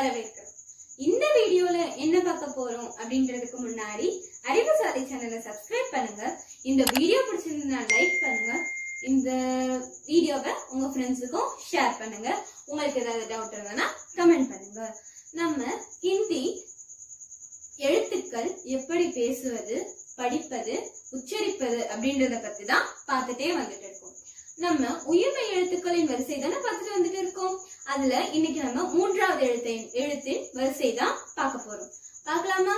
வரவேற்கிறோம் இந்த வீடியோல என்ன பார்க்க போறோம் அப்படின்றதுக்கு முன்னாடி அறிவுசாலை சேனலை சப்ஸ்கிரைப் பண்ணுங்க இந்த வீடியோ பிடிச்சிருந்தா லைக் பண்ணுங்க இந்த வீடியோவை உங்க ஃப்ரெண்ட்ஸுக்கும் ஷேர் பண்ணுங்க உங்களுக்கு ஏதாவது டவுட் இருந்ததுன்னா கமெண்ட் பண்ணுங்க நம்ம ஹிந்தி எழுத்துக்கள் எப்படி பேசுவது படிப்பது உச்சரிப்பது அப்படின்றத பத்தி தான் பார்த்துட்டே வந்துட்டு இருக்கோம் நம்ம உயிர்மை எழுத்துக்களின் வரிசை தானே பார்த்துட்டு வந்துட்டு இருக்கோம் அதுல இன்னைக்கு நம்ம மூன்றாவது எழுத்தின் எழுத்தின் வரிசை தான் பார்க்க போறோம் பார்க்கலாமா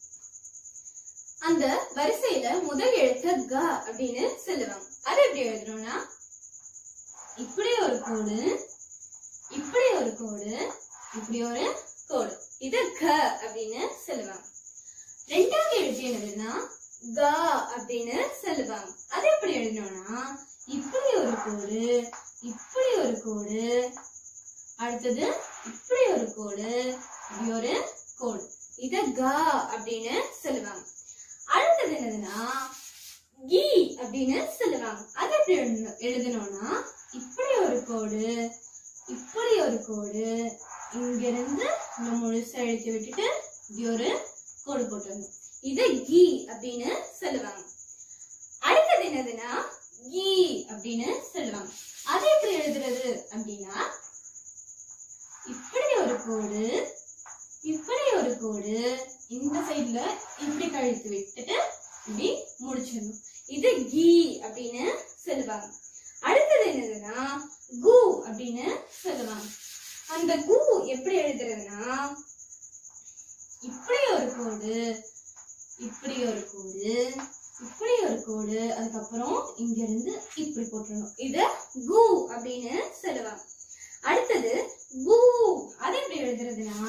அந்த வரிசையில முதல் எழுத்து க அப்படின்னு சொல்லுவாங்க அது எப்படி எழுதணும்னா இப்படி ஒரு கோடு இப்படி ஒரு கோடு இப்படி ஒரு கோடு இது க அப்படின்னு சொல்லுவாங்க ரெண்டாவது எழுத்து என்னதுன்னா க அப்படின்னு சொல்லுவாங்க அது எப்படி எழுதணும்னா இப்படி ஒரு கோடு இப்படி ஒரு கோடு அடுத்தது இப்படி ஒரு கோடு இப்படி ஒரு கோடு இத க அப்படின்னு சொல்லுவாங்க அடுத்தது என்னதுன்னா கி அப்படின்னு சொல்லுவாங்க அது எப்படி எழுதணும் எழுதணும்னா இப்படி ஒரு கோடு இப்படி ஒரு கோடு இங்க இருந்து இந்த முழுசா எழுத்து விட்டுட்டு இப்படி ஒரு கோடு போட்டுடணும் இத கி அப்படின்னு சொல்லுவாங்க அடுத்தது என்னதுன்னா கி அப்படின்னு சொல்லுவாங்க அது எப்படி எழுதுறது அப்படின்னா இப்படி ஒரு கோடு இப்படி ஒரு கோடு இந்த சைடுல இப்படி கழுத்து விட்டுட்டு இப்படி முடிச்சிடணும் இது கி அப்படின்னு சொல்லுவாங்க அடுத்தது என்னதுன்னா கு அப்படின்னு சொல்லுவாங்க அந்த கு எப்படி எழுதுறதுன்னா இப்படி ஒரு கோடு இப்படி ஒரு கோடு இப்படி ஒரு கோடு அதுக்கப்புறம் இங்க இருந்து இப்படி போட்டுறணும் இது கு அப்படின்னு சொல்லுவாங்க அடுத்தது கு அது எப்படி எழுதுறதுன்னா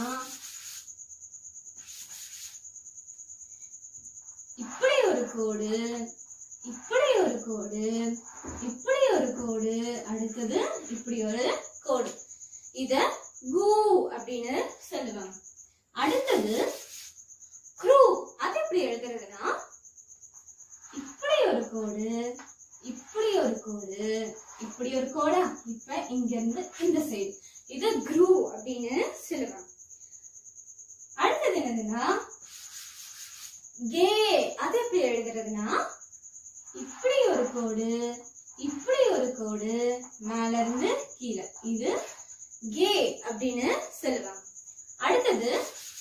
இப்படி ஒரு கோடு இப்படி ஒரு கோடு இப்படி ஒரு கோடு அடுத்தது இப்படி ஒரு கோடு இத கு அப்படின்னு சொல்லுவாங்க அடுத்தது க்ரூ அது எப்படி எழுதுறதுன்னா இப்படி ஒரு கோடு இப்படி ஒரு கோடு இப்படி ஒரு கோடா இப்ப இங்க இருந்து இந்த சைடு இது க்ரூ அப்படின்னு சொல்லுவாங்க அடுத்தது என்னதுன்னா கே அது எப்படி எழுதுறதுன்னா இப்படி ஒரு கோடு இப்படி ஒரு கோடு மேல இருந்து கீழே இது கே அப்படின்னு சொல்லுவாங்க அடுத்தது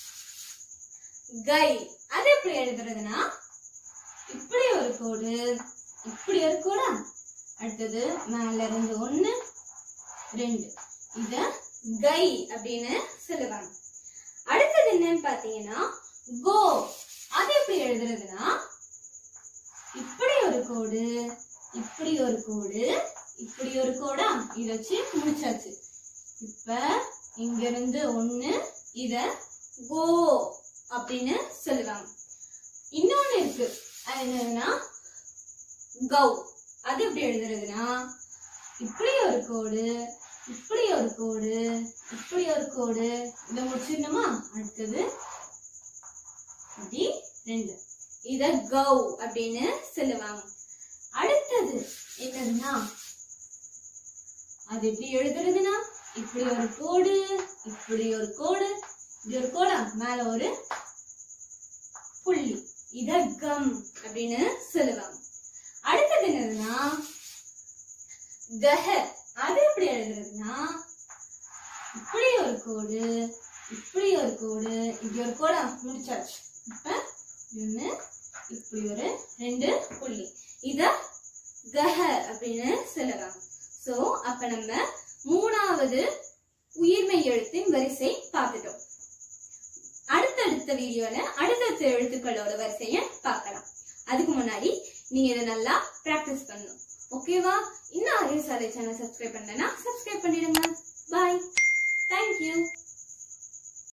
கை அது எப்படி எழுதுறதுன்னா இப்படி ஒரு கோடு இப்படி ஒரு கோடா அடுத்தது மேல இருந்து ஒண்ணு ரெண்டு இத கை அப்படின்னு சொல்லுவாங்க அடுத்தது என்னன்னு பாத்தீங்கன்னா கோ அது எப்படி எழுதுறதுன்னா இப்படி ஒரு கோடு இப்படி ஒரு கோடு இப்படி ஒரு கோடா இத வச்சு முடிச்சாச்சு இப்ப இங்க இருந்து ஒண்ணு இத கோ அப்படின்னு சொல்லுவாங்க இன்னொன்னு இருக்கு அது என்னதுன்னா கௌ அது எப்படி எழுதுறதுன்னா இப்படி ஒரு கோடு இப்படி ஒரு கோடு இப்படி ஒரு கோடு இதை முடிச்சிடணுமா அடுத்தது இப்படி ரெண்டு இத கௌ அப்படின்னு சொல்லுவாங்க அடுத்தது என்னதுன்னா அது எப்படி எழுதுறதுன்னா இப்படி ஒரு கோடு இப்படி ஒரு கோடு இப்படி ஒரு கோடா மேல ஒரு புள்ளி இத கம் அப்படின்னு சொல்லுவாங்க அடுத்தது என்னதுன்னா கஹ அது எப்படி எழுதுறதுன்னா இப்படி ஒரு கோடு இப்படி ஒரு கோடு இப்படி ஒரு கோடா முடிச்சாச்சு இப்ப ஒண்ணு இப்படி ஒரு ரெண்டு புள்ளி இத கஹ அப்படின்னு சொல்லுவாங்க சோ அப்ப நம்ம மூணாவது உயிர்மை எழுத்தின் வரிசை பார்த்துட்டோம் அடுத்தடுத்த வீடியோல அடுத்தடுத்த எழுத்துக்களோட வரிசைய பார்க்கலாம் அதுக்கு முன்னாடி நீங்க இதை நல்லா பிராக்டிஸ் பண்ணணும் ஓகேவா இன்னும் அறிவுசாலை சேனல் சப்ஸ்கிரைப் பண்ணலன்னா சப்ஸ்கிரைப் பண்ணிடுங்க